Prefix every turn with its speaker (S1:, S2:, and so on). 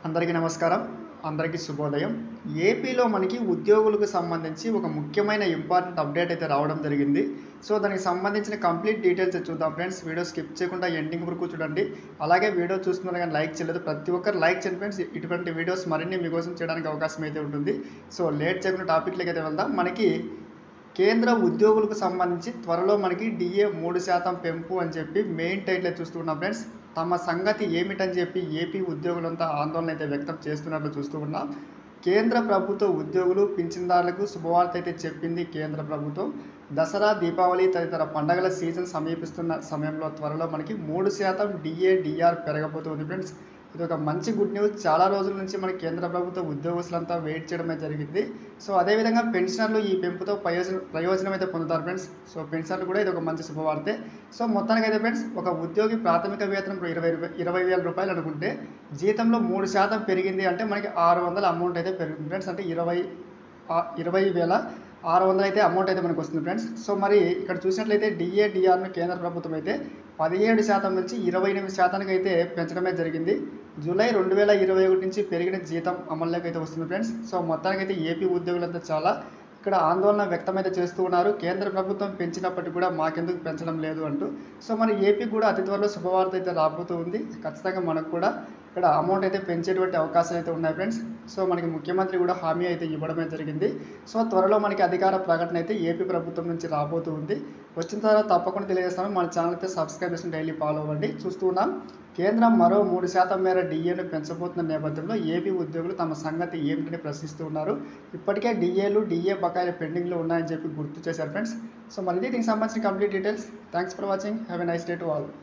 S1: అందరికీ నమస్కారం అందరికీ శుభోదయం ఏపీలో మనకి ఉద్యోగులకు సంబంధించి ఒక ముఖ్యమైన ఇంపార్టెంట్ అప్డేట్ అయితే రావడం జరిగింది సో దానికి సంబంధించిన కంప్లీట్ డీటెయిల్స్ చూద్దాం ఫ్రెండ్స్ వీడియో స్కిప్ చేయకుండా ఎండింగ్ వరకు చూడండి అలాగే వీడియో చూస్తున్నారు కానీ లైక్ చేయలేదు ప్రతి ఒక్కరు లైక్ చేయండి ఫ్రెండ్స్ ఇటువంటి వీడియోస్ మరిన్ని మీకోసం చేయడానికి అవకాశం అయితే ఉంటుంది సో లేట్ చేయకుండా టాపిక్లకి అయితే వెళ్దాం మనకి కేంద్ర ఉద్యోగులకు సంబంధించి త్వరలో మనకి డిఏ మూడు శాతం పెంపు అని చెప్పి మెయిన్ టైటిల్ చూస్తున్నాం ఫ్రెండ్స్ తమ సంగతి ఏమిటని చెప్పి ఏపీ ఉద్యోగులంతా ఆందోళన అయితే వ్యక్తం చేస్తున్నట్లు చూస్తూ ఉన్నాం కేంద్ర ప్రభుత్వ ఉద్యోగులు పింఛన్దారులకు శుభవార్త అయితే చెప్పింది కేంద్ర ప్రభుత్వం దసరా దీపావళి తదితర పండగల సీజన్ సమీపిస్తున్న సమయంలో త్వరలో మనకి మూడు శాతం డిఏ డిఆర్ పెరగబోతుంది ఫ్రెండ్స్ ఇది ఒక మంచి గుడ్ న్యూస్ చాలా రోజుల నుంచి మన కేంద్ర ప్రభుత్వ ఉద్యోగస్తులంతా వెయిట్ చేయడమే జరిగింది సో అదేవిధంగా పెన్షనర్లు ఈ పెంపుతో ప్రయోజనం ప్రయోజనం అయితే పొందుతారు ఫ్రెండ్స్ సో పెన్షనర్లు కూడా ఇది ఒక మంచి శుభవార్తే సో మొత్తానికి అయితే ఫ్రెండ్స్ ఒక ఉద్యోగి ప్రాథమిక వేతనం ఇప్పుడు ఇరవై రూపాయ- ఇరవై వేల రూపాయలు అనుకుంటే జీతంలో మూడు శాతం పెరిగింది అంటే మనకి ఆరు వందల అమౌంట్ అయితే పెరుగుతుంది ఫ్రెండ్స్ అంటే ఇరవై ఆ- ఇరవై వేల ఆరు వందలు అయితే అమౌంట్ అయితే మనకు వస్తుంది ఫ్రెండ్స్ సో మరి ఇక్కడ చూసినట్లయితే డిఏ డిఆర్ను కేంద్ర ప్రభుత్వం అయితే పదిహేడు శాతం నుంచి ఇరవై ఎనిమిది శాతానికి అయితే పెంచడమే జరిగింది జూలై రెండు వేల ఇరవై ఒకటి నుంచి పెరిగిన జీతం అమల్లోకి అయితే వస్తుంది ఫ్రెండ్స్ సో మొత్తానికి అయితే ఏపీ ఉద్యోగులంతా చాలా ఇక్కడ ఆందోళన వ్యక్తమైతే చేస్తూ ఉన్నారు కేంద్ర ప్రభుత్వం పెంచినప్పటికీ కూడా మాకెందుకు పెంచడం లేదు అంటూ సో మరి ఏపీ కూడా అతి త్వరలో శుభవార్త అయితే రాబోతూ ఉంది ఖచ్చితంగా మనకు కూడా ఇక్కడ అమౌంట్ అయితే పెంచేటువంటి అవకాశాలు అయితే ఉన్నాయి ఫ్రెండ్స్ సో మనకి ముఖ్యమంత్రి కూడా హామీ అయితే ఇవ్వడమే జరిగింది సో త్వరలో మనకి అధికార ప్రకటన అయితే ఏపీ ప్రభుత్వం నుంచి రాబోతూ ఉంది వచ్చిన తర్వాత తప్పకుండా తెలియజేస్తాను మన ఛానల్ అయితే సబ్స్క్రైబ్ చేసి డైలీ ఫాలో అవ్వండి చూస్తూ ఉన్నాం కేంద్రం మరో మూడు శాతం మేర డిఏను పెంచబోతున్న నేపథ్యంలో ఏపీ ఉద్యోగులు తమ సంగతి ఏమిటని ప్రశ్నిస్తూ ఉన్నారు ఇప్పటికే డిఏలు డిఏ బకాయిలు పెండింగ్లో ఉన్నాయని చెప్పి గుర్తు చేశారు ఫ్రెండ్స్ సో మరి ఇది దీనికి సంబంధించిన complete details thanks for watching have a nice day to all